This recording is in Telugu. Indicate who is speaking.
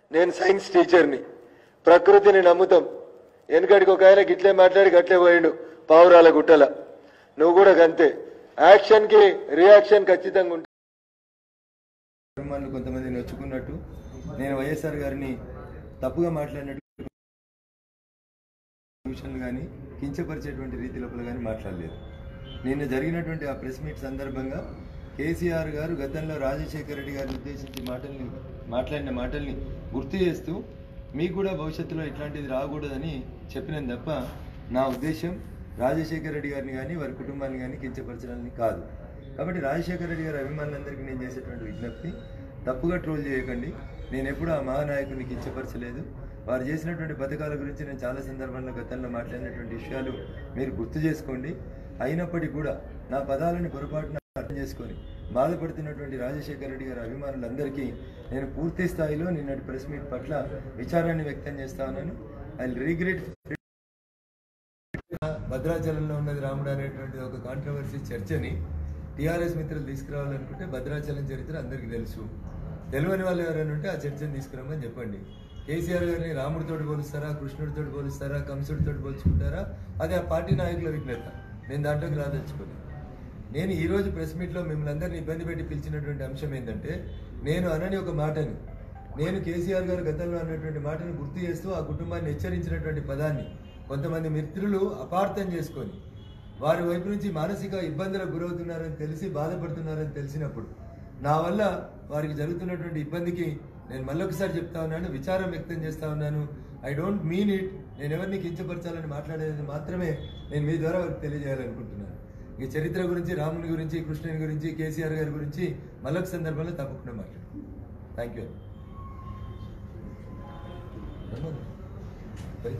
Speaker 1: నేను సైన్స్ టీచర్ని ప్రకృతిని నమ్ముతాం వెనకడికి ఒక ఆయన గిట్లే మాట్లాడి గట్లే పోయిండు పావురాల గుట్టల నువ్వు కూడా గంతే యాక్షన్కి రియాక్షన్ ఖచ్చితంగా ఉంటుంది
Speaker 2: కుటుంబాన్ని కొంతమంది నొచ్చుకున్నట్టు నేను వైఎస్ఆర్ గారిని తప్పుగా మాట్లాడినట్టు విషయాలు కానీ కించపరిచేటువంటి రీతి లోపల కానీ మాట్లాడలేదు నిన్న జరిగినటువంటి ఆ ప్రెస్ మీట్ సందర్భంగా కేసీఆర్ గారు గతంలో రాజశేఖర రెడ్డి గారిని ఉద్దేశించి మాటల్ని మాట్లాడిన మాటల్ని గుర్తు చేస్తూ మీకు కూడా భవిష్యత్తులో ఇట్లాంటిది రాకూడదని చెప్పినాను తప్ప నా ఉద్దేశం రాజశేఖర రెడ్డి గారిని కానీ వారి కుటుంబాన్ని కానీ కించపరచడాన్ని కాదు కాబట్టి రాజశేఖర రెడ్డి గారి అభిమానులందరికీ నేను చేసేటువంటి విజ్ఞప్తి తప్పుగా ట్రోల్ చేయకండి నేను ఎప్పుడు ఆ మహానాయకుడిని కించపరచలేదు వారు చేసినటువంటి పథకాల గురించి నేను చాలా సందర్భాల్లో గతంలో మాట్లాడినటువంటి విషయాలు మీరు గుర్తు చేసుకోండి అయినప్పటికీ కూడా నా పదాలని పొరపాటున అర్థం చేసుకొని బాధపడుతున్నటువంటి రాజశేఖర రెడ్డి గారి అభిమానులందరికీ నేను పూర్తి స్థాయిలో నిన్నటి ప్రెస్ మీట్ పట్ల విచారాన్ని వ్యక్తం చేస్తా ఉన్నాను ఐ రిగ్రెట్ భద్రాచలంలో ఉన్నది రాముడు అనేటువంటి ఒక కాంట్రవర్సీ చర్చని టీఆర్ఎస్ మిత్రులు తీసుకురావాలనుకుంటే భద్రాచలం చరిత్ర అందరికీ తెలుసు తెలియని వాళ్ళు ఎవరైనా ఉంటే ఆ చర్చను తీసుకురామని చెప్పండి కేసీఆర్ గారిని రాముడితోటి పోలుస్తారా కృష్ణుడితో పోలుస్తారా కంసుడితో పోల్చుకుంటారా అది ఆ పార్టీ నాయకుల విజ్ఞత నేను దాంట్లోకి రాదలుచుకోలేదు నేను ఈ రోజు ప్రెస్ మీట్లో మిమ్మల్ని అందరినీ ఇబ్బంది పెట్టి పిలిచినటువంటి అంశం ఏంటంటే నేను అనని ఒక మాటని నేను కేసీఆర్ గారు గతంలో అన్నటువంటి మాటను గుర్తు చేస్తూ ఆ కుటుంబాన్ని హెచ్చరించినటువంటి పదాన్ని కొంతమంది మిత్రులు అపార్థం చేసుకొని వారి వైపు నుంచి మానసిక ఇబ్బందులకు గురవుతున్నారని తెలిసి బాధపడుతున్నారని తెలిసినప్పుడు నా వల్ల వారికి జరుగుతున్నటువంటి ఇబ్బందికి నేను మళ్ళొకసారి చెప్తా ఉన్నాను విచారం వ్యక్తం చేస్తా ఉన్నాను ఐ డోంట్ మీన్ ఇట్ నేను ఎవరిని కించపరచాలని మాట్లాడేది మాత్రమే నేను మీ ద్వారా వారికి తెలియజేయాలనుకుంటున్నాను ఈ చరిత్ర గురించి రాముని గురించి కృష్ణుని గురించి కేసీఆర్ గారి గురించి మళ్ళొక సందర్భంలో తప్పకుండా మాట్లాడు థ్యాంక్ యూ